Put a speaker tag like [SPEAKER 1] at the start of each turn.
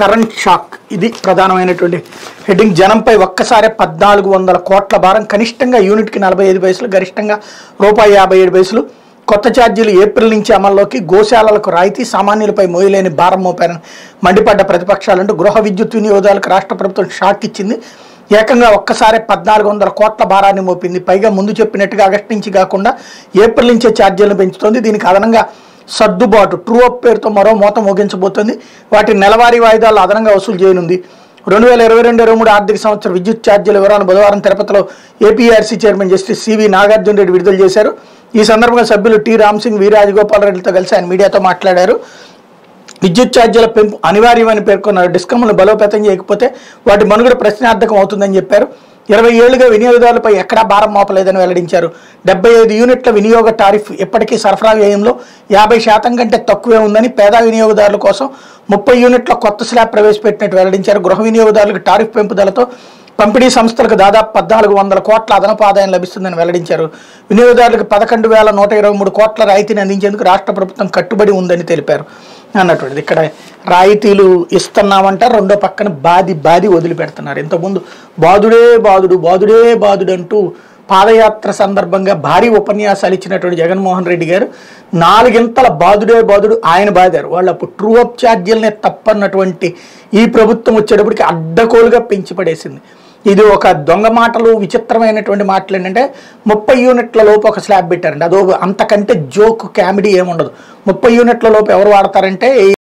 [SPEAKER 1] current shock ఇది ప్రధానమైనటువంటి heading జనంపై ఒక్కసారి పద్నాలుగు వందల కోట్ల భారం కనిష్టంగా యూనిట్కి నలభై ఐదు పైసలు గరిష్టంగా రూపాయి యాభై ఏడు పైసలు కొత్త ఛార్జీలు ఏప్రిల్ నుంచి అమల్లోకి గోశాలలకు రాయితీ సామాన్యులపై మోయలేని భారం మోపారని మండిపడ్డ ప్రతిపక్షాలంటూ గృహ విద్యుత్ వినియోగాలకు రాష్ట్ర ప్రభుత్వం షాక్ ఇచ్చింది ఏకంగా ఒక్కసారి పద్నాలుగు వందల కోట్ల భారాన్ని మోపింది పైగా ముందు చెప్పినట్టుగా ఆగస్టు నుంచి కాకుండా ఏప్రిల్ నుంచే ఛార్జీలను పెంచుతోంది దీనికి అదనంగా సర్దుబాటు ట్రూ అప్ పేరుతో మరో మోత మోగించబోతోంది వాటి నెలవారీ వాయిదాలు అదనంగా వసూలు చేయనుంది రెండు వేల ఇరవై రెండు ఇరవై మూడు ఆర్థిక సంవత్సరం విద్యుత్ ఛార్జీల వివరాలను బుధవారం తిరుపతిలో APRC chairman justice CV Nagarjuna Reddy విడుదల చేశారు ఈ సందర్భంగా సభ్యులు టి రామ్సింగ్ వి రాజగోపాల్ రెడ్డితో కలిసి ఆయన మీడియాతో మాట్లాడారు విద్యుత్ ఛార్జీల పెంపు అనివార్యమని పేర్కొన్నారు డిస్కమ్లను బలోపేతం చేయకపోతే వాటి మనుగడ ప్రశ్నార్థకం అవుతుందని చెప్పారు ఇరవై ఏళ్లుగా వినియోగదారులపై ఎక్కడా భారం మోపలేదని వెల్లడించారు డెబ్బై ఐదు యూనిట్ల వినియోగ టారిఫ్ ఇప్పటికీ సరఫరా వ్యయంలో యాభై శాతం కంటే తక్కువే ఉందని పేద వినియోగదారుల కోసం ముప్పై యూనిట్ల కొత్త స్లాబ్ ప్రవేశపెట్టినట్టు వెల్లడించారు గృహ వినియోగదారులకు టారిఫ్ పెంపుదలతో పంపిణీ సంస్థలకు దాదాపు పద్నాలుగు వందల కోట్ల అదనపు ఆదాయం లభిస్తుందని వెల్లడించారు వినియోగదారులకు పదకొండు వేల నూట ఇరవై మూడు కోట్ల రాయితీని అందించేందుకు రాష్ట్ర ప్రభుత్వం కట్టుబడి ఉందని తెలిపారు అన్నటువంటిది ఇక్కడ రాయితీలు ఇస్తున్నామంట రెండో పక్కన బాది బాది వదిలిపెడుతున్నారు ఇంతకుముందు బాదుడే బాదుడు బాదుడే బాదుడు అంటూ పాదయాత్ర సందర్భంగా భారీ ఉపన్యాసాలు ఇచ్చినటువంటి జగన్మోహన్ రెడ్డి గారు నాలుగింతల బాదుడే బాదుడు ఆయన బాదారు వాళ్ళు అప్పుడు ట్రూ అప్ ఛార్జీలనే తప్పన్నటువంటి ఈ ప్రభుత్వం వచ్చేటప్పటికి అడ్డకోలుగా పెంచి పడేసింది ఇది ఒక దొంగ మాటలు విచిత్రమైనటువంటి మాటలు ఏంటంటే ముప్పై యూనిట్ల లోపు ఒక స్లాబ్ పెట్టారండి అదో అంతకంటే జోక్ కామెడీ ఏముండదు ముప్పై యూనిట్ల లోపు ఎవరు వాడతారంటే